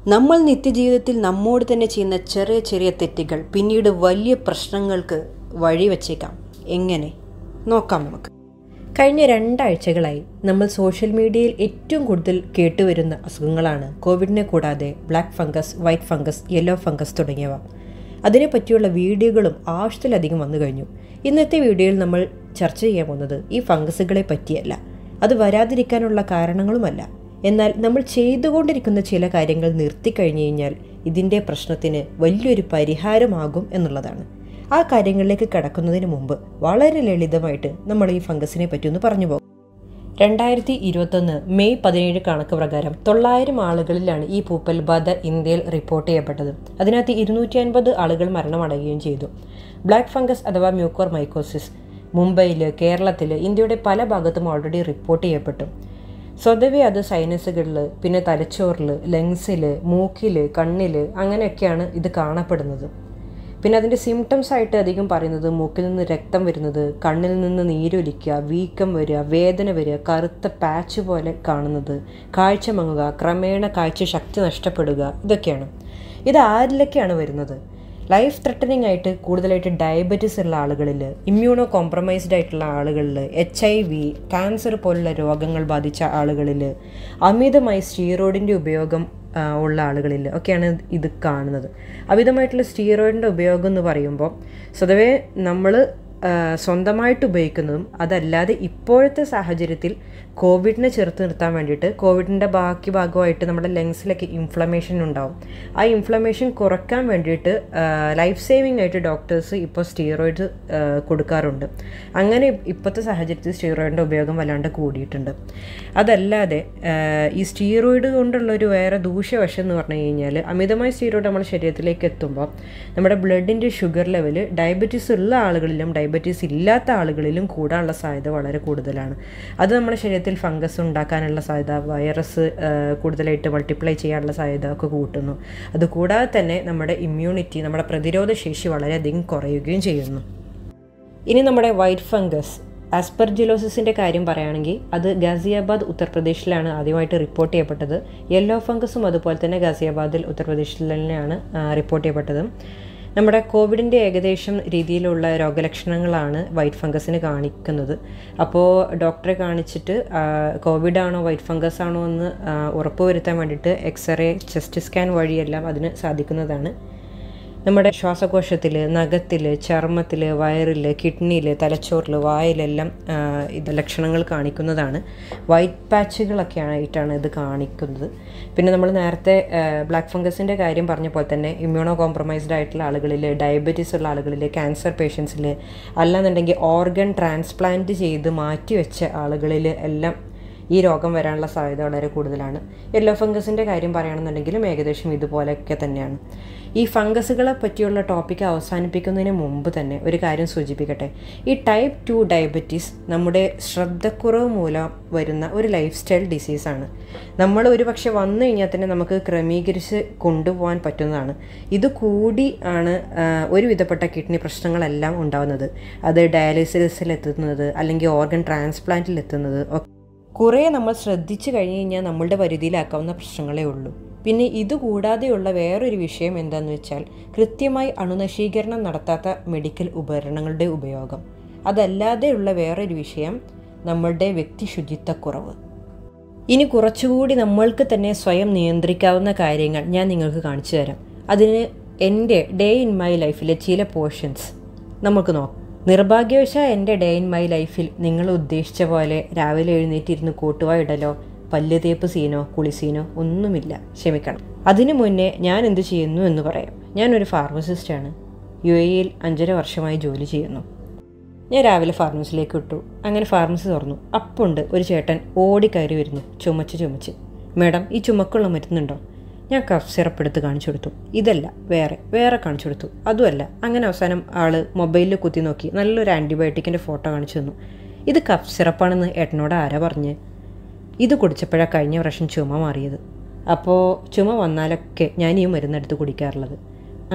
നമ്മൾ നിത്യജീവിതത്തിൽ നമ്മോട് തന്നെ ചെയ്യുന്ന ചെറിയ ചെറിയ തെറ്റുകൾ പിന്നീട് വലിയ പ്രശ്നങ്ങൾക്ക് വഴിവെച്ചേക്കാം എങ്ങനെ നോക്കാം നമുക്ക് കഴിഞ്ഞ രണ്ടാഴ്ചകളായി നമ്മൾ സോഷ്യൽ മീഡിയയിൽ ഏറ്റവും കൂടുതൽ കേട്ടുവരുന്ന അസുഖങ്ങളാണ് കോവിഡിനെ കൂടാതെ black fungus white fungus yellow fungus തുടങ്ങിയവ അതിനെപ്പറ്റിയുള്ള വീഡിയോകളും ആവശ്യത്തിലധികം വന്നു കഴിഞ്ഞു ഇന്നത്തെ വീഡിയോയിൽ നമ്മൾ ചർച്ച ചെയ്യാൻ പോകുന്നത് ഈ ഫംഗസുകളെ പറ്റിയല്ല അത് വരാതിരിക്കാനുള്ള കാരണങ്ങളുമല്ല എന്നാൽ നമ്മൾ ചെയ്തുകൊണ്ടിരിക്കുന്ന ചില കാര്യങ്ങൾ നിർത്തിക്കഴിഞ്ഞു കഴിഞ്ഞാൽ ഇതിൻ്റെ പ്രശ്നത്തിന് വലിയൊരു പരിഹാരമാകും എന്നുള്ളതാണ് ആ കാര്യങ്ങളിലേക്ക് കടക്കുന്നതിന് മുമ്പ് വളരെ ലളിതമായിട്ട് നമ്മൾ ഈ ഫംഗസിനെ പറ്റി ഒന്ന് പറഞ്ഞു പോകും രണ്ടായിരത്തി ഇരുപത്തൊന്ന് മെയ് പതിനേഴ് കണക്ക് പ്രകാരം തൊള്ളായിരം ആളുകളിലാണ് ഈ പൂപ്പൽ ബാധ ഇന്ത്യയിൽ റിപ്പോർട്ട് ചെയ്യപ്പെട്ടത് അതിനകത്ത് ഇരുന്നൂറ്റി അൻപത് ആളുകൾ മരണമടയുകയും ചെയ്തു ബ്ലാക്ക് ഫംഗസ് അഥവാ മ്യൂക്കോർ മൈക്കോസിസ് മുംബൈയിൽ കേരളത്തിൽ ഇന്ത്യയുടെ പല ഭാഗത്തും ഓൾറെഡി റിപ്പോർട്ട് ചെയ്യപ്പെട്ടു സ്വതവേ അത് സൈനസുകളിൽ പിന്നെ തലച്ചോറിൽ ലങ്സിൽ മൂക്കിൽ കണ്ണിൽ അങ്ങനെയൊക്കെയാണ് ഇത് കാണപ്പെടുന്നത് പിന്നെ അതിൻ്റെ സിംറ്റംസ് ആയിട്ട് അധികം പറയുന്നത് മൂക്കിൽ നിന്ന് രക്തം വരുന്നത് കണ്ണിൽ നിന്ന് നീരൊലിക്കുക വീക്കം വരിക വേദന വരിക കറുത്ത പാച്ച് പോലെ കാണുന്നത് കാഴ്ച മങ്ങുക ക്രമേണ കാഴ്ച ശക്തി നഷ്ടപ്പെടുക ഇതൊക്കെയാണ് ഇത് ആരിലൊക്കെയാണ് വരുന്നത് ലൈഫ് ത്രെട്ടനിങ് ആയിട്ട് കൂടുതലായിട്ട് ഡയബറ്റീസ് ഉള്ള ആളുകളിൽ ഇമ്മ്യൂണോ കോംപ്രമൈസ്ഡ് ആയിട്ടുള്ള ആളുകളിൽ എച്ച് ഐ വി ക്യാൻസർ പോലുള്ള രോഗങ്ങൾ ബാധിച്ച ആളുകളിൽ അമിതമായി സ്റ്റീറോയിഡിൻ്റെ ഉപയോഗം ഉള്ള ആളുകളിൽ ഒക്കെയാണ് ഇത് കാണുന്നത് അമിതമായിട്ടുള്ള സ്റ്റീറോയിഡിൻ്റെ ഉപയോഗം എന്ന് പറയുമ്പോൾ സ്വതവേ നമ്മൾ സ്വന്തമായിട്ട് ഉപയോഗിക്കുന്നതും അതല്ലാതെ ഇപ്പോഴത്തെ സാഹചര്യത്തിൽ കോവിഡിനെ ചെറുത്ത് നിർത്താൻ വേണ്ടിയിട്ട് കോവിഡിൻ്റെ ബാക്കി ഭാഗമായിട്ട് നമ്മുടെ ലങ്സിലൊക്കെ ഇൻഫ്ലമേഷൻ ഉണ്ടാവും ആ ഇൻഫ്ലമേഷൻ കുറയ്ക്കാൻ വേണ്ടിയിട്ട് ലൈഫ് സേവിങ് ആയിട്ട് ഡോക്ടേഴ്സ് ഇപ്പോൾ സ്റ്റീറോയിഡ് കൊടുക്കാറുണ്ട് അങ്ങനെ ഇപ്പോഴത്തെ സാഹചര്യത്തിൽ സ്റ്റീറോയിഡിൻ്റെ ഉപയോഗം വല്ലാണ്ട് കൂടിയിട്ടുണ്ട് അതല്ലാതെ ഈ സ്റ്റീറോയിഡ് കൊണ്ടുള്ള ഒരു വേറെ ദൂഷ്യവശം എന്ന് പറഞ്ഞു കഴിഞ്ഞാൽ അമിതമായ സ്റ്റീറോയിഡ് നമ്മുടെ ശരീരത്തിലേക്ക് എത്തുമ്പോൾ നമ്മുടെ ബ്ലഡിൻ്റെ ഷുഗർ ലെവൽ ഡയബറ്റീസ് ഉള്ള ആളുകളിലും ഡയബറ്റീസ് ഇല്ലാത്ത ആളുകളിലും കൂടാനുള്ള സാധ്യത വളരെ കൂടുതലാണ് അത് നമ്മുടെ ശരീരത്തിൽ ഫംഗസ് ഉണ്ടാക്കാനുള്ള സാധ്യത വൈറസ് കൂടുതലായിട്ട് മൾട്ടിപ്ലൈ ചെയ്യാനുള്ള സാധ്യത ഒക്കെ കൂട്ടുന്നു അതുകൂടാതെ തന്നെ നമ്മുടെ ഇമ്മ്യൂണിറ്റി നമ്മുടെ പ്രതിരോധ ശേഷി വളരെയധികം കുറയുകയും ചെയ്യുന്നു ഇനി നമ്മുടെ വൈറ്റ് ഫംഗസ് ആസ്പെർജിലോസിസിൻ്റെ കാര്യം പറയുകയാണെങ്കിൽ അത് ഗാസിയാബാദ് ഉത്തർപ്രദേശിലാണ് ആദ്യമായിട്ട് റിപ്പോർട്ട് ചെയ്യപ്പെട്ടത് യെല്ലോ ഫംഗസും അതുപോലെ തന്നെ ഗാസിയാബാദിൽ ഉത്തർപ്രദേശിൽ തന്നെയാണ് റിപ്പോർട്ട് ചെയ്യപ്പെട്ടത് നമ്മുടെ കോവിഡിൻ്റെ ഏകദേശം രീതിയിലുള്ള രോഗലക്ഷണങ്ങളാണ് വൈറ്റ് ഫംഗസിന് കാണിക്കുന്നത് അപ്പോൾ ഡോക്ടറെ കാണിച്ചിട്ട് കോവിഡ് ആണോ വൈറ്റ് ഫംഗസ് ആണോ എന്ന് ഉറപ്പുവരുത്താൻ വേണ്ടിയിട്ട് എക്സ്റേ ചെസ്റ്റ് സ്കാൻ വഴിയെല്ലാം അതിന് സാധിക്കുന്നതാണ് നമ്മുടെ ശ്വാസകോശത്തിൽ നഖത്തിൽ ചർമ്മത്തിൽ വയറിൽ കിഡ്നിയിൽ തലച്ചോറിൽ വായിലെല്ലാം ഇത് ലക്ഷണങ്ങൾ കാണിക്കുന്നതാണ് വൈറ്റ് പാച്ചുകളൊക്കെയാണ് ആയിട്ടാണ് ഇത് കാണിക്കുന്നത് പിന്നെ നമ്മൾ നേരത്തെ ബ്ലാക്ക് ഫംഗസിൻ്റെ കാര്യം പറഞ്ഞ പോലെ തന്നെ ഇമ്മ്യൂണോ കോംപ്രമൈസ്ഡ് ആയിട്ടുള്ള ആളുകളിൽ ഡയബറ്റീസ് ഉള്ള ആളുകളിൽ ക്യാൻസർ പേഷ്യൻസിൽ അല്ലാന്നുണ്ടെങ്കിൽ ഓർഗൻ ട്രാൻസ്പ്ലാന്റ് ചെയ്ത് മാറ്റിവെച്ച ആളുകളിൽ എല്ലാം ഈ രോഗം വരാനുള്ള സാധ്യത വളരെ കൂടുതലാണ് യെല്ലോ ഫംഗസിൻ്റെ കാര്യം പറയുകയാണെന്നുണ്ടെങ്കിലും ഏകദേശം ഇതുപോലെയൊക്കെ തന്നെയാണ് ഈ ഫംഗസുകളെ പറ്റിയുള്ള ടോപ്പിക്ക് അവസാനിപ്പിക്കുന്നതിന് മുമ്പ് തന്നെ ഒരു കാര്യം സൂചിപ്പിക്കട്ടെ ഈ ടൈപ്പ് ടു ഡയബറ്റീസ് നമ്മുടെ ശ്രദ്ധക്കുറവ് മൂലം വരുന്ന ഒരു ലൈഫ് സ്റ്റൈൽ ഡിസീസാണ് നമ്മൾ ഒരു പക്ഷെ വന്നു കഴിഞ്ഞാൽ തന്നെ നമുക്ക് ക്രമീകരിച്ച് കൊണ്ടുപോകാൻ പറ്റുന്നതാണ് ഇത് കൂടി ആണ് ഒരുവിധപ്പെട്ട കിഡ്നി പ്രശ്നങ്ങളെല്ലാം ഉണ്ടാകുന്നത് അത് ഡയാലിസിസിൽ എത്തുന്നത് അല്ലെങ്കിൽ ഓർഗൻ ട്രാൻസ്പ്ലാന്റിൽ എത്തുന്നത് കുറേ നമ്മൾ ശ്രദ്ധിച്ചു കഴിഞ്ഞ് കഴിഞ്ഞാൽ നമ്മളുടെ പരിധിയിലാക്കാവുന്ന പ്രശ്നങ്ങളേ ഉള്ളൂ പിന്നെ ഇതുകൂടാതെയുള്ള വേറൊരു വിഷയം എന്താണെന്ന് വെച്ചാൽ കൃത്യമായി അണുനശീകരണം നടത്താത്ത മെഡിക്കൽ ഉപകരണങ്ങളുടെ ഉപയോഗം അതല്ലാതെയുള്ള വേറൊരു വിഷയം നമ്മളുടെ വ്യക്തി ശുചിത്വക്കുറവ് ഇനി കുറച്ചുകൂടി നമ്മൾക്ക് തന്നെ സ്വയം നിയന്ത്രിക്കാവുന്ന കാര്യങ്ങൾ ഞാൻ നിങ്ങൾക്ക് കാണിച്ചു തരാം അതിന് എൻ്റെ ഡേ ഇൻ മൈ ലൈഫിലെ ചില പോർഷൻസ് നമുക്ക് നോക്കാം നിർഭാഗ്യവശാൽ എൻ്റെ ഡേ ഇൻ മൈ ലൈഫിൽ നിങ്ങൾ ഉദ്ദേശിച്ച പോലെ രാവിലെ എഴുന്നേറ്റിരുന്ന് കൂട്ടുവായ ഇടലോ പല്ല് തേപ്പ് സീനോ കുളിസീനോ ഒന്നുമില്ല ക്ഷമിക്കണം അതിനു മുന്നേ ഞാൻ എന്ത് ചെയ്യുന്നു എന്ന് പറയാം ഞാനൊരു ഫാർമസിസ്റ്റാണ് യു എയിൽ അഞ്ചര വർഷമായി ജോലി ചെയ്യുന്നു ഞാൻ രാവിലെ ഫാർമസിയിലേക്ക് വിട്ടു അങ്ങനെ ഫാർമസി തുറന്നു അപ്പുണ്ട് ഒരു ചേട്ടൻ ഓടിക്കയറി വരുന്നു ചുമച്ച് ചുമച്ച് മാഡം ഈ ചുമക്കുള്ള മരുന്നുണ്ടോ ഞാൻ കഫ് സിറപ്പ് എടുത്ത് കാണിച്ചു കൊടുത്തു ഇതല്ല വേറെ വേറെ കാണിച്ചു കൊടുത്തു അതുമല്ല അങ്ങനെ അവസാനം ആൾ മൊബൈലിൽ കുത്തി നോക്കി നല്ലൊരു ആൻറ്റിബയോട്ടിക്കിൻ്റെ ഫോട്ടോ കാണിച്ചു തന്നു ഇത് കഫ് സിറപ്പാണെന്ന് ഏട്ടനോട് ആരാ പറഞ്ഞ് ഇത് കുടിച്ചപ്പോഴാണ് കഴിഞ്ഞ പ്രാവശ്യം ചുമ മാറിയത് അപ്പോൾ ചുമ വന്നാലൊക്കെ ഞാൻ ഈ മരുന്നെടുത്ത് കുടിക്കാറുള്ളത് ആ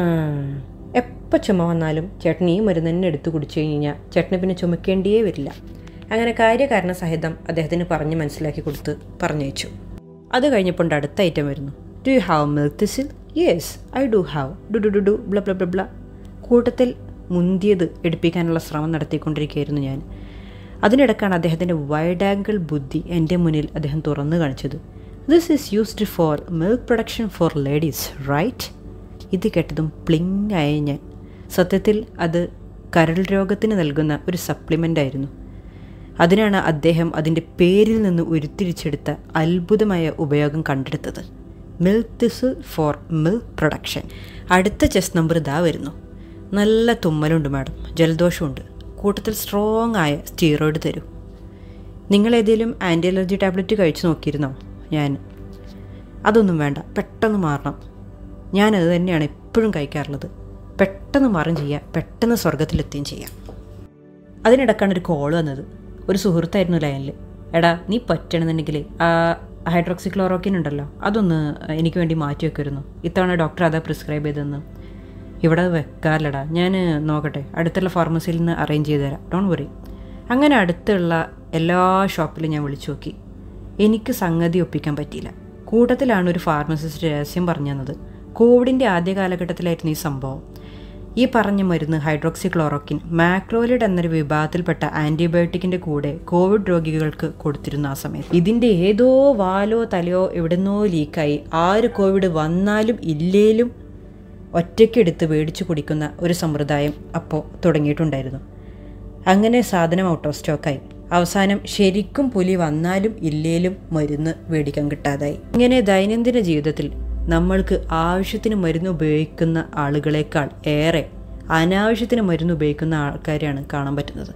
എപ്പോൾ ചുമ വന്നാലും ചേട്ടൻ ഈ മരുന്ന് തന്നെ എടുത്ത് കുടിച്ചു കഴിഞ്ഞാൽ ചേട്ടന് പിന്നെ ചുമക്കേണ്ടിയേ വരില്ല അങ്ങനെ കാര്യകാരണ സഹിതം അദ്ദേഹത്തിന് പറഞ്ഞ് മനസ്സിലാക്കി കൊടുത്ത് പറഞ്ഞയച്ചു അത് കഴിഞ്ഞപ്പോൾ അടുത്ത ഐറ്റം വരുന്നു do you have milk thistle yes I do have do do do do blah blah blah blah കൂട്ടത്തിൽ മുന്തിയത് എടുപ്പിക്കാനുള്ള ശ്രമം നടത്തിക്കൊണ്ടിരിക്കുകയായിരുന്നു ഞാൻ അതിനിടക്കാണ് അദ്ദേഹത്തിൻ്റെ വൈഡ് ആംഗിൾ ബുദ്ധി എൻ്റെ മുന്നിൽ അദ്ദേഹം തുറന്നു കാണിച്ചത് this is used for milk production for ladies right ഇത് കേട്ടതും പ്ലിങ് ആയ ഞാൻ സത്യത്തിൽ അത് കരൾ രോഗത്തിന് നൽകുന്ന ഒരു സപ്ലിമെൻ്റ് ആയിരുന്നു അതിനാണ് അദ്ദേഹം അതിൻ്റെ പേരിൽ നിന്ന് ഉരുത്തിരിച്ചെടുത്ത അത്ഭുതമായ ഉപയോഗം കണ്ടെടുത്തത് milk thistle for milk production അടുത്ത ചെസ് നമ്പർ ഇതാ വരുന്നു നല്ല തുമ്മലുണ്ട് മാഡം ജലദോഷമുണ്ട് കൂട്ടത്തിൽ സ്ട്രോങ് ആയ സ്റ്റീറോയിഡ് തരൂ നിങ്ങൾ ഏതെങ്കിലും ആൻറ്റി അലർജി ടാബ്ലറ്റ് കഴിച്ചു നോക്കിയിരുന്നോ ഞാൻ അതൊന്നും വേണ്ട പെട്ടെന്ന് മാറണം ഞാനത് തന്നെയാണ് എപ്പോഴും കഴിക്കാറുള്ളത് പെട്ടെന്ന് മാറും ചെയ്യുക പെട്ടെന്ന് സ്വർഗത്തിലെത്തുകയും ചെയ്യാം അതിനിടക്കാണ് ഒരു കോൾ വന്നത് ഒരു സുഹൃത്തായിരുന്നു ലൈനിൽ എടാ നീ പറ്റണമെന്നുണ്ടെങ്കിൽ ആ ഹൈഡ്രോക്സി ക്ലോറോക്കിൻ ഉണ്ടല്ലോ അതൊന്ന് എനിക്ക് വേണ്ടി മാറ്റി വെക്കുമായിരുന്നു ഇത്തവണ ഡോക്ടർ അതാ പ്രിസ്ക്രൈബ് ചെയ്തെന്ന് ഇവിടെ വെക്കാറില്ലടാ ഞാൻ നോക്കട്ടെ അടുത്തുള്ള ഫാർമസിയിൽ നിന്ന് അറേഞ്ച് ചെയ്ത് തരാം ഡോണ്ട് വറി അങ്ങനെ അടുത്തുള്ള എല്ലാ ഷോപ്പിലും ഞാൻ വിളിച്ചു നോക്കി എനിക്ക് സംഗതി ഒപ്പിക്കാൻ പറ്റിയില്ല കൂട്ടത്തിലാണ് ഒരു ഫാർമസിസ്റ്റ് രഹസ്യം പറഞ്ഞു തന്നത് കോവിഡിൻ്റെ ആദ്യ കാലഘട്ടത്തിലായിരുന്നു ഈ സംഭവം ഈ പറഞ്ഞ മരുന്ന് ഹൈഡ്രോക്സി ക്ലോറോക്കിൻ മാക്രോലിഡ് എന്നൊരു വിഭാഗത്തിൽപ്പെട്ട ആൻറ്റിബയോട്ടിക്കിൻ്റെ കൂടെ കോവിഡ് രോഗികൾക്ക് കൊടുത്തിരുന്നു ആ സമയത്ത് ഇതിൻ്റെ ഏതോ വാലോ തലയോ എവിടുന്നോ ലീക്കായി ആര് കോവിഡ് വന്നാലും ഇല്ലേലും ഒറ്റയ്ക്കെടുത്ത് മേടിച്ചു കുടിക്കുന്ന ഒരു സമ്പ്രദായം അപ്പോൾ തുടങ്ങിയിട്ടുണ്ടായിരുന്നു അങ്ങനെ സാധനം ഔട്ട് ഓഫ് സ്റ്റോക്കായി അവസാനം ശരിക്കും പുലി വന്നാലും ഇല്ലേലും മരുന്ന് മേടിക്കാൻ കിട്ടാതായി ഇങ്ങനെ ദൈനംദിന ജീവിതത്തിൽ നമ്മൾക്ക് ആവശ്യത്തിന് മരുന്ന് ഉപയോഗിക്കുന്ന ആളുകളെക്കാൾ ഏറെ അനാവശ്യത്തിന് മരുന്ന് ഉപയോഗിക്കുന്ന ആൾക്കാരെയാണ് കാണാൻ പറ്റുന്നത്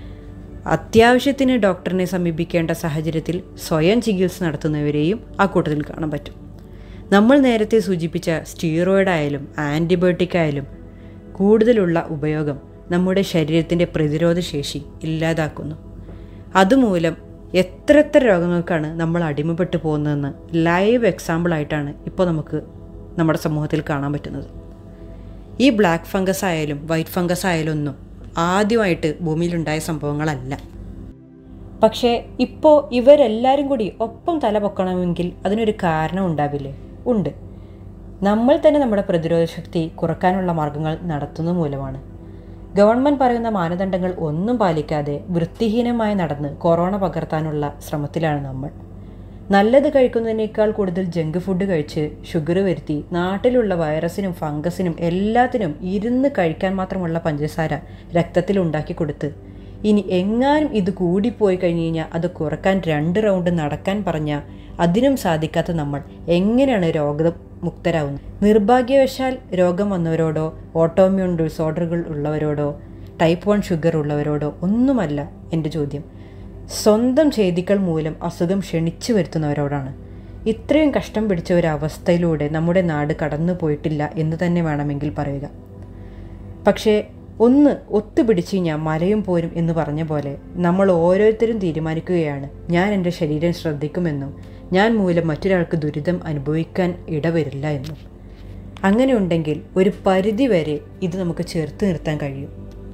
അത്യാവശ്യത്തിന് ഡോക്ടറിനെ സമീപിക്കേണ്ട സാഹചര്യത്തിൽ സ്വയം ചികിത്സ നടത്തുന്നവരെയും ആ കൂട്ടത്തിൽ കാണാൻ പറ്റും നമ്മൾ നേരത്തെ സൂചിപ്പിച്ച സ്റ്റീറോയിഡ് ആയാലും ആൻറ്റിബയോട്ടിക് ആയാലും കൂടുതലുള്ള ഉപയോഗം നമ്മുടെ ശരീരത്തിൻ്റെ പ്രതിരോധ ശേഷി ഇല്ലാതാക്കുന്നു അതുമൂലം എത്ര എത്ര രോഗങ്ങൾക്കാണ് നമ്മൾ അടിമപ്പെട്ടു പോകുന്നതെന്ന് ലൈവ് എക്സാമ്പിളായിട്ടാണ് ഇപ്പോൾ നമുക്ക് നമ്മുടെ സമൂഹത്തിൽ കാണാൻ പറ്റുന്നത് ഈ ബ്ലാക്ക് ഫംഗസ് ആയാലും വൈറ്റ് ഫംഗസ് ആയാലും ഒന്നും ആദ്യമായിട്ട് ഭൂമിയിലുണ്ടായ സംഭവങ്ങളല്ല പക്ഷേ ഇപ്പോൾ ഇവരെല്ലാവരും കൂടി ഒപ്പം തല പൊക്കണമെങ്കിൽ അതിനൊരു കാരണം ഉണ്ടാവില്ലേ ഉണ്ട് നമ്മൾ തന്നെ നമ്മുടെ പ്രതിരോധ ശക്തി കുറക്കാനുള്ള മാർഗങ്ങൾ നടത്തുന്ന മൂലമാണ് ഗവൺമെൻറ് പറയുന്ന മാനദണ്ഡങ്ങൾ ഒന്നും പാലിക്കാതെ വൃത്തിഹീനമായി നടന്ന് കൊറോണ പകർത്താനുള്ള ശ്രമത്തിലാണ് നമ്മൾ നല്ലത് കഴിക്കുന്നതിനേക്കാൾ കൂടുതൽ ജങ്ക് ഫുഡ് കഴിച്ച് ഷുഗർ വരുത്തി നാട്ടിലുള്ള വൈറസിനും ഫംഗസിനും എല്ലാത്തിനും ഇരുന്ന് കഴിക്കാൻ മാത്രമുള്ള പഞ്ചസാര രക്തത്തിൽ ഉണ്ടാക്കി കൊടുത്ത് ഇനി എങ്ങാനും ഇത് കൂടിപ്പോയി കഴിഞ്ഞ് കഴിഞ്ഞാൽ അത് കുറക്കാൻ രണ്ട് റൗണ്ട് നടക്കാൻ പറഞ്ഞാൽ അതിനും സാധിക്കാത്ത നമ്മൾ എങ്ങനെയാണ് രോഗമുക്തരാകുന്നത് നിർഭാഗ്യവശാൽ രോഗം വന്നവരോടോ ഓട്ടോമ്യൂൺ ഡിസോർഡറുകൾ ഉള്ളവരോടോ ടൈപ്പ് വൺ ഷുഗർ ഉള്ളവരോടോ ഒന്നുമല്ല എൻ്റെ ചോദ്യം സ്വന്തം ചെയ്തികൾ മൂലം അസുഖം ക്ഷണിച്ചു വരുത്തുന്നവരോടാണ് ഇത്രയും കഷ്ടം പിടിച്ച ഒരു അവസ്ഥയിലൂടെ നമ്മുടെ നാട് കടന്നു പോയിട്ടില്ല എന്ന് തന്നെ വേണമെങ്കിൽ പറയുക പക്ഷേ ഒന്ന് ഒത്തുപിടിച്ച് ഞാൻ മലയും പോരും എന്ന് പറഞ്ഞ പോലെ നമ്മൾ ഓരോരുത്തരും തീരുമാനിക്കുകയാണ് ഞാൻ എൻ്റെ ശരീരം ശ്രദ്ധിക്കുമെന്നും ഞാൻ മൂലം മറ്റൊരാൾക്ക് ദുരിതം അനുഭവിക്കാൻ ഇടവരില്ല എന്നും അങ്ങനെ ഉണ്ടെങ്കിൽ ഒരു പരിധി വരെ ഇത് നമുക്ക് ചേർത്ത് നിർത്താൻ കഴിയും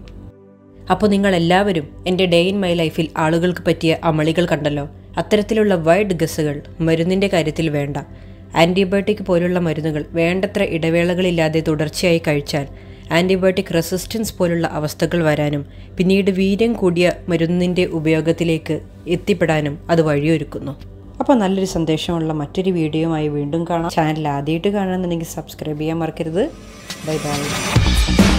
അപ്പോൾ നിങ്ങൾ എല്ലാവരും എൻ്റെ ഡേ ഇൻ മൈ ലൈഫിൽ ആളുകൾക്ക് പറ്റിയ അമളികൾ കണ്ടല്ലോ അത്തരത്തിലുള്ള വൈഡ് ഗസ്സുകൾ മരുന്നിൻ്റെ കാര്യത്തിൽ വേണ്ട ആൻറ്റിബയോട്ടിക് പോലുള്ള മരുന്നുകൾ വേണ്ടത്ര ഇടവേളകളില്ലാതെ തുടർച്ചയായി കഴിച്ചാൽ ആൻറ്റിബയോട്ടിക് റെസിസ്റ്റൻസ് പോലുള്ള അവസ്ഥകൾ വരാനും പിന്നീട് വീര്യം കൂടിയ മരുന്നിൻ്റെ ഉപയോഗത്തിലേക്ക് എത്തിപ്പെടാനും അത് വഴിയൊരുക്കുന്നു അപ്പോൾ നല്ലൊരു സന്ദേശമുള്ള മറ്റൊരു വീഡിയോയുമായി വീണ്ടും കാണാം ചാനൽ ആദ്യമായിട്ട് കാണുന്നുണ്ടെങ്കിൽ സബ്സ്ക്രൈബ് ചെയ്യാൻ മറക്കരുത് ബൈ ബൈ